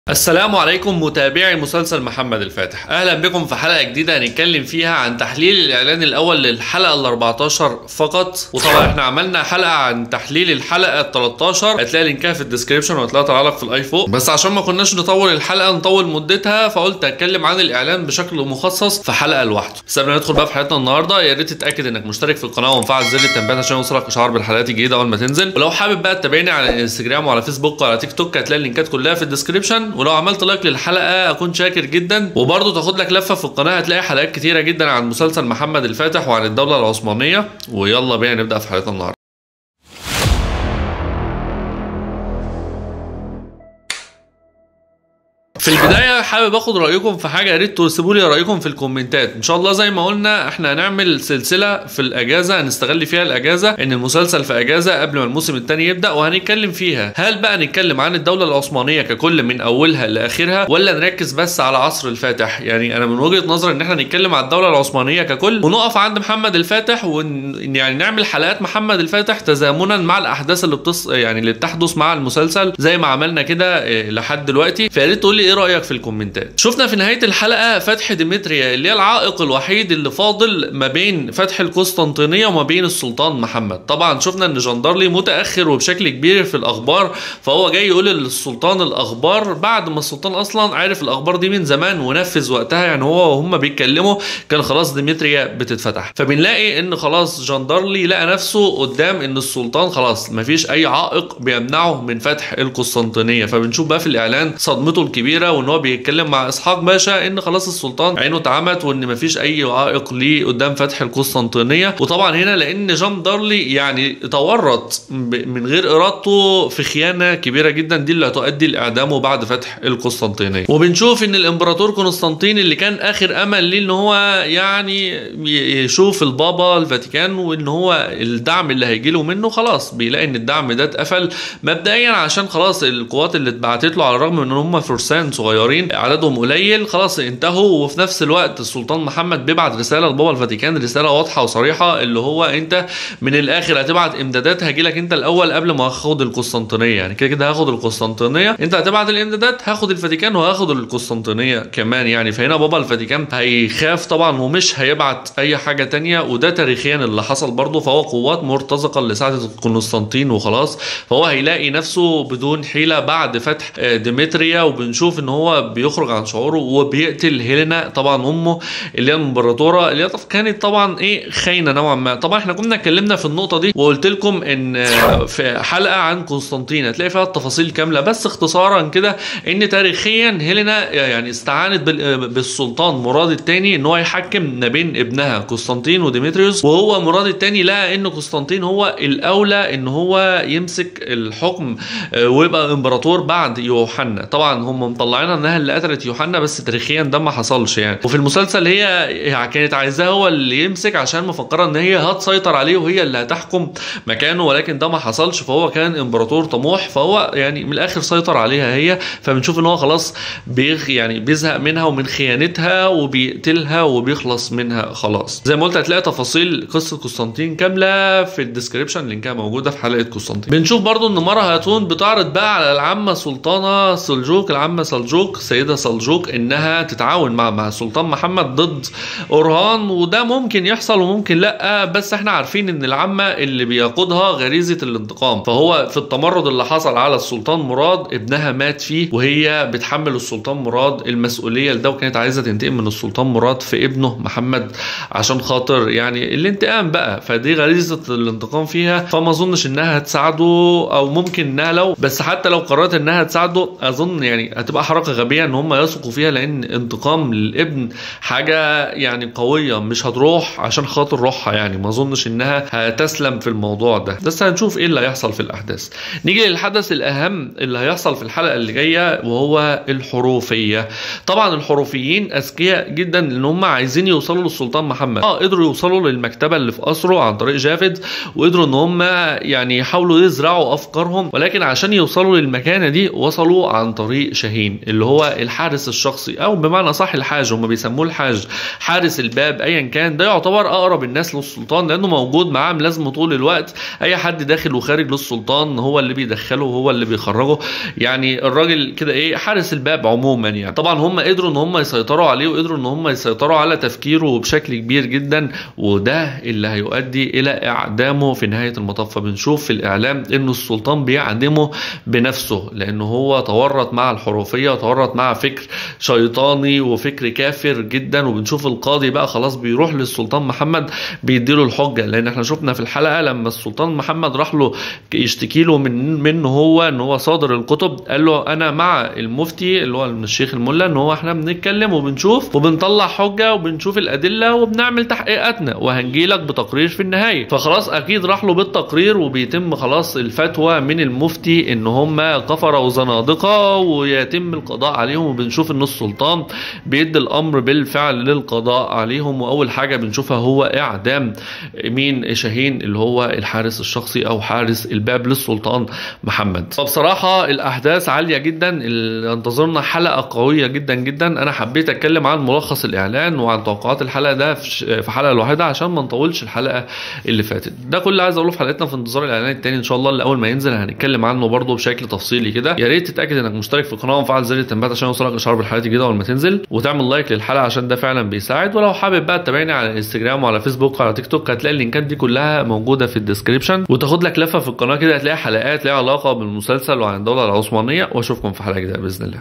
السلام عليكم متابعي مسلسل محمد الفاتح اهلا بكم في حلقه جديده هنتكلم فيها عن تحليل الاعلان الاول للحلقه ال 14 فقط وطبعا احنا عملنا حلقه عن تحليل الحلقه ال 13 هتلاقي لينكها في الديسكربشن وهتلاقيها طالعه لك في الاي فوق بس عشان ما كناش نطول الحلقه نطول مدتها فقلت اتكلم عن الاعلان بشكل مخصص في حلقه لوحده بس قبل ما ندخل بقى في حلقتنا النهارده يا ريت تتاكد انك مشترك في القناه ومفعل زر التنبيهات عشان يوصلك اشعار بالحلقات الجديده اول ما تنزل ولو حابب بقى تتابعني على الانستجرام وعلى فيسبوك وعلى تيك توك هتلاقي اللينكات كلها في الديسكربشن ولو عملت لايك للحلقه اكون شاكر جدا وبرضه تاخد لك لفه في القناه هتلاقي حلقات كتيره جدا عن مسلسل محمد الفاتح وعن الدوله العثمانيه ويلا بينا نبدا في حلقتنا النهارده في البدايه حابب اخد رايكم في حاجه يا ريت تسيبوا لي رايكم في الكومنتات ان شاء الله زي ما قلنا احنا هنعمل سلسله في الاجازه هنستغل فيها الاجازه ان المسلسل في اجازه قبل ما الموسم الثاني يبدا وهنتكلم فيها هل بقى نتكلم عن الدوله العثمانيه ككل من اولها لاخرها ولا نركز بس على عصر الفاتح يعني انا من وجهه نظري ان احنا نتكلم على الدوله العثمانيه ككل ونقف عند محمد الفاتح ون يعني نعمل حلقات محمد الفاتح تزامنا مع الاحداث اللي بتص يعني اللي بتحدث مع المسلسل زي ما عملنا كده إيه، لحد دلوقتي فيا ريت تقول لي ايه رايك في الكومنتات شفنا في نهايه الحلقه فتح ديمتريا اللي هي العائق الوحيد اللي فاضل ما بين فتح القسطنطينيه وما بين السلطان محمد طبعا شفنا ان جندرلي متاخر وبشكل كبير في الاخبار فهو جاي يقول للسلطان الاخبار بعد ما السلطان اصلا عارف الاخبار دي من زمان ونفذ وقتها يعني هو وهم بيتكلموا كان خلاص ديمتريا بتتفتح فبنلاقي ان خلاص جندرلي لقى نفسه قدام ان السلطان خلاص مفيش اي عائق بيمنعه من فتح القسطنطينيه فبنشوف بقى في الاعلان صدمته الكبيره وان هو بيتكلم مع اسحاق باشا ان خلاص السلطان عينه اتعمت وان مفيش اي عائق ليه قدام فتح القسطنطينيه وطبعا هنا لان جان دارلي يعني تورط ب- من غير ارادته في خيانه كبيره جدا دي اللي هتؤدي لاعدامه بعد فتح القسطنطينيه وبنشوف ان الامبراطور قسطنطين اللي كان اخر امل ليه ان هو يعني ي- يشوف البابا الفاتيكان وان هو الدعم اللي هيجي له منه خلاص بيلاقي ان الدعم ده اتقفل مبدئيا عشان خلاص القوات اللي اتبعتت له على الرغم من ان هم فرسان صغيرين عددهم قليل خلاص انتهوا وفي نفس الوقت السلطان محمد بيبعت رساله لبابا الفاتيكان رساله واضحه وصريحه اللي هو انت من الاخر هتبعت امدادات هاجي لك انت الاول قبل ما اخد القسطنطينيه يعني كده كده هاخد القسطنطينيه انت هتبعت الامدادات هاخد الفاتيكان وهاخد القسطنطينيه كمان يعني فهنا بابا الفاتيكان هيخاف طبعا ومش هيبعت اي حاجه تانية وده تاريخيا اللي حصل برضه فهو قوات مرتزقه لساعه قسطنطين وخلاص فهو هيلاقي نفسه بدون حيله بعد فتح آه، ديمتريا وبنشوف ان هو بيخرج عن شعوره وبيقتل هيلينا طبعا امه اللي هي الامبراطوره اللي هي طف- كانت طبعا ايه خاينه نوعا ما طبعا احنا كنا اتكلمنا في النقطه دي وقلت لكم ان آه، في حلقه عن قسطنطين هتلاقي فيها التفاصيل كامله بس اختصارا كده ان تاريخيا هيلينا يعني استعانت بال- آه، بالسلطان مراد الثاني ان هو يحكم ما بين ابنها قسطنطين وديمتريوس وهو مراد الثاني لقى ان قسطنطين هو الاولى ان هو يمسك الحكم آه، ويبقى امبراطور بعد يوحنا طبعا هم مطلعينها انها اللي قتلت يوحنا بس تاريخيا ده ما حصلش يعني وفي المسلسل هي يعني كانت عايزاه هو اللي يمسك عشان مفكره ان هي هتسيطر عليه وهي اللي هتحكم مكانه ولكن ده ما حصلش فهو كان امبراطور طموح فهو يعني من الاخر سيطر عليها هي فبنشوف ان هو خلاص بيغ يعني بيزهق منها ومن خيانتها وبيقتلها وبيخلص منها خلاص زي ما قلت هتلاقي تفاصيل قصه قسطنطين كامله في الديسكربشن لينكها موجوده في حلقه قسطنطين بنشوف برضو ان مره هاتون بتعرض بقى على العمه سلطانه سلجوق العمه سلجوق سيده سلجوق انها تتعاون مع مع السلطان محمد ضد اورهان وده ممكن يحصل وممكن لا بس احنا عارفين ان العمه اللي بيقودها غريزه الانتقام فهو في التمرد اللي حصل على السلطان مراد ابنها مات فيه وهي بتحمل السلطان مراد المسؤوليه لده وكانت عايزه تنتقم من السلطان مراد في ابنه محمد عشان خاطر يعني الانتقام بقى فدي غريزه الانتقام فيها فما اظنش انها هتساعده او ممكن انها لو بس حتى لو قررت انها تساعده اظن يعني هتبقى حركه غبيه ان هم يثقوا فيها لان انتقام للابن حاجه يعني قويه مش هتروح عشان خاطر روحها يعني ما اظنش انها هتسلم في الموضوع ده بس هنشوف ايه اللي هيحصل في الاحداث نيجي للحدث الاهم اللي هيحصل في الحلقه اللي جايه وهو الحروفيه طبعا الحروفيين اذكياء جدا ان هم عايزين يوصلوا للسلطان محمد اه قدروا يوصلوا للمكتبه اللي في قصره عن طريق جافد وقدروا ان هم يعني يحاولوا يزرعوا افكارهم ولكن عشان يوصلوا للمكانه دي وصلوا عن طريق شاهين اللي هو الحارس الشخصي او بمعنى صح الحاج هم بيسموه الحاج حارس الباب ايا كان ده يعتبر اقرب الناس للسلطان لانه موجود معاه ملازمه طول الوقت اي حد داخل وخارج للسلطان هو اللي بيدخله وهو اللي بيخرجه يعني الراجل كده ايه حارس الباب عموما يعني طبعا هم قدروا ان هم يسيطروا عليه وقدروا ان هم يسيطروا على تفكيره بشكل كبير جدا وده اللي هيؤدي الى اعدامه في نهايه المطاف فبنشوف في الاعلام انه السلطان بيعدمه بنفسه لانه هو تورط مع الحروفيه وتورط مع فكر شيطاني وفكر كافر جدا وبنشوف القاضي بقى خلاص بيروح للسلطان محمد بيديله الحجه لان احنا شفنا في الحلقه لما السلطان محمد راح له يشتكي له من منه هو ان هو صادر الكتب قال له انا مع المفتي اللي هو الشيخ الملا ان هو احنا بنتكلم وبنشوف وبنطلع حجه وبنشوف الادله وبنعمل تحقيقاتنا وهنجي لك بتقرير في النهايه فخلاص اكيد راح له بالتقرير وبيتم خلاص الفتوى من المفتي ان هم كفره وزنادقه ويتم القضاء عليهم وبنشوف ان السلطان بيدي الامر بالفعل للقضاء عليهم واول حاجه بنشوفها هو اعدام مين شاهين اللي هو الحارس الشخصي او حارس الباب للسلطان محمد فبصراحه الاحداث عاليه جدا اللي انتظرنا حلقه قويه جدا جدا انا حبيت اتكلم عن ملخص الاعلان وعن توقعات الحلقه ده في في حلقه لوحدها عشان ما نطولش الحلقه اللي فاتت ده كل اللي عايز اقوله في حلقتنا في انتظار الاعلان التاني ان شاء الله اللي اول ما ينزل هنتكلم عنه برضه بشكل تفصيلي كده يا ريت تتاكد انك مشترك في القناه ومفعل زر التنبيهات عشان يوصلك اشعار بالحلقات الجديده اول ما تنزل وتعمل لايك للحلقه عشان ده فعلا بيساعد ولو حابب بقى تتابعني على انستجرام وعلى فيسبوك وعلى تيك توك هتلاقي اللينكات دي كلها موجوده في الديسكربشن وتاخد لك لفه في القناه كده هتلاقي حلقات ليها علاقه بالمسلسل وعن الدوله العثمانيه واشوفكم في حلقه جديده باذن الله